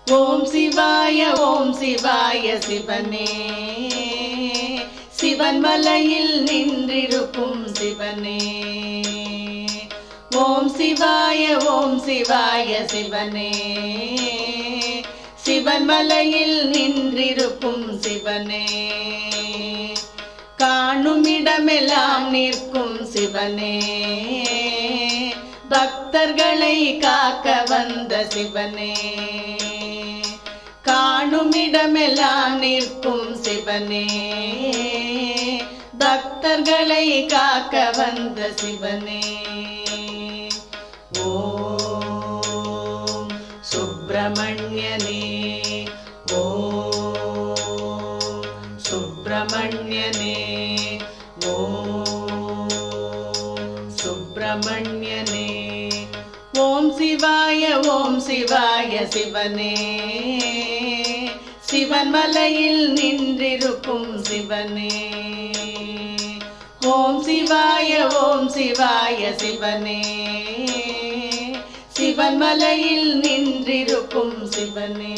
ஓம் சிவாய ஓம் சிவாய சிவனே சிவன் மலையில் நின்றிருக்கும் சிவனே ஓம் சிவாய ஓம் சிவாய சிவனே சிவன் மலையில் நின்றிருக்கும் சிவனே காணும் இடமெல்லாம் நிற்கும் சிவனே பக்தர்களை காக்க வந்த சிவனே காணும் இடமெல்லாம் நிற்கும் சிவனே பக்தர்களை காக்க வந்த சிவனே ஓம் சுப்பிரமணியனே ஓம் சுப்பிரமணியனே ஓம் சுப்பிரமணியனே ஓம் சிவாய ஓம் சிவாய சிவனே சிவன் மலையில் நின்றிருக்கும் சிவனே ஓம் சிவாய ஓம் சிவாய சிவனே சிவன் மலையில் நின்றிருக்கும் சிவனே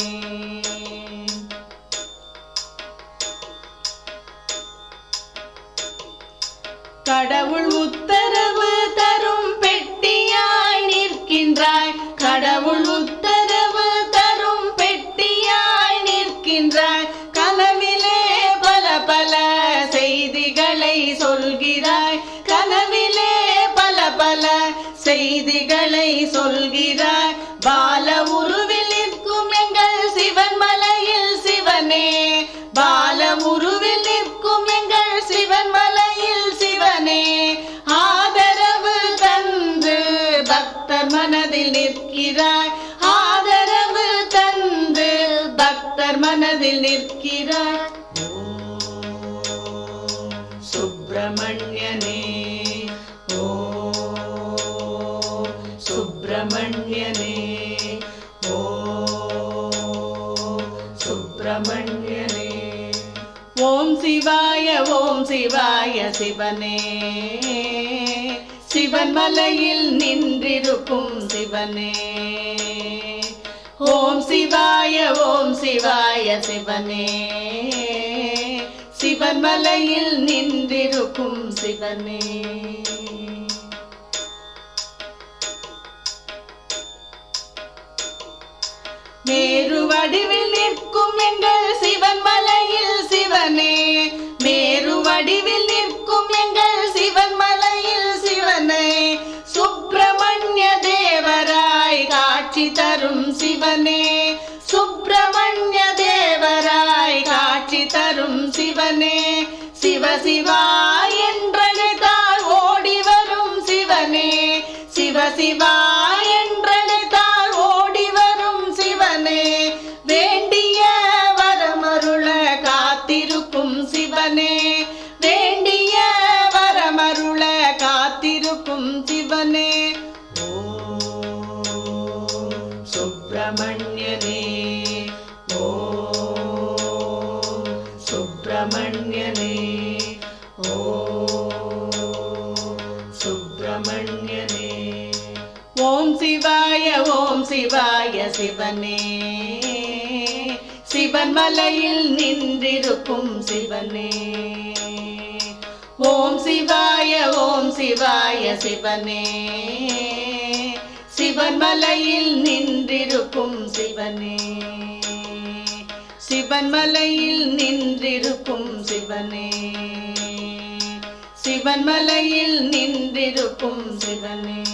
கடவுள் உத்தரவு தரும் பெட்டியாய் நிற்கின்றாய் கடவுள் உத்தரவு தரும் பெட்டியாய் நிற்கின்றாய் கனவிலே பல பல செய்திகளை சொல்கிறாய் கனவிலே பல பல செய்திகளை சொல்கிறாய் பால உருவில் நிற்கும் எங்கள் சிவன் மலையில் சிவனே பால உருவில் நிற்கும் எங்கள் சிவன் மலையில் சிவனே ஆதரவு தந்து பக்தர் மனதில் நிற்கிறாய் ஆதரவு தந்து பக்தர் மனதில் நிற்கிறாய் ஓம் சுப்பிரமணியனே ஓம் சுப்பிரமணியனே ஓம் சுப்பிரமணியனே ஓம் சிவாய ஓம் சிவாய சிவனே சிவன் மலையில் நின்றிருக்கும் சிவனே ஓம் சிவாய ஓம் சிவாய சிவனே சிவன் மலையில் நின்றிருக்கும் சிவனே மேரு வடிவில் நிற்கும் எங்கள் சிவன் மலையில் சிவனே மேரு வடிவில் நிற்கும் எங்கள் சிவன் மலையில் சிவனே சுப்பிரமணிய தேவராய் காட்சி தரும் சிவனே சுப்பிரமணிய தேவராய் காட்சி தரும் சிவனே சிவ சிவா என்றழைத்தால் ஓடி வரும் சிவனே சிவ சிவா என்றழைத்தால் ஓடி வரும் சிவனே வேண்டிய வரமருள காத்திருக்கும் சிவனே வேண்டிய வரமருள காத்திருக்கும் சிவனே ஓம் சுப்பிரமணியனே ஓம் சுப்பிரமணியனே ஓம் சுப்பிரமணியனே ஓம் சிவாய ஓம் சிவாய சிவனே சிவன் மலையில் நின்றிருக்கும் சிவனே ஓம் சிவாய ஓம் சிவாய சிவனே சிவன் மலையில் நின்றிருக்கும் சிவனே சிவன் மலையில் நின்றிருக்கும் சிவனே சிவன் மலையில் நின்றிருக்கும் சிவனே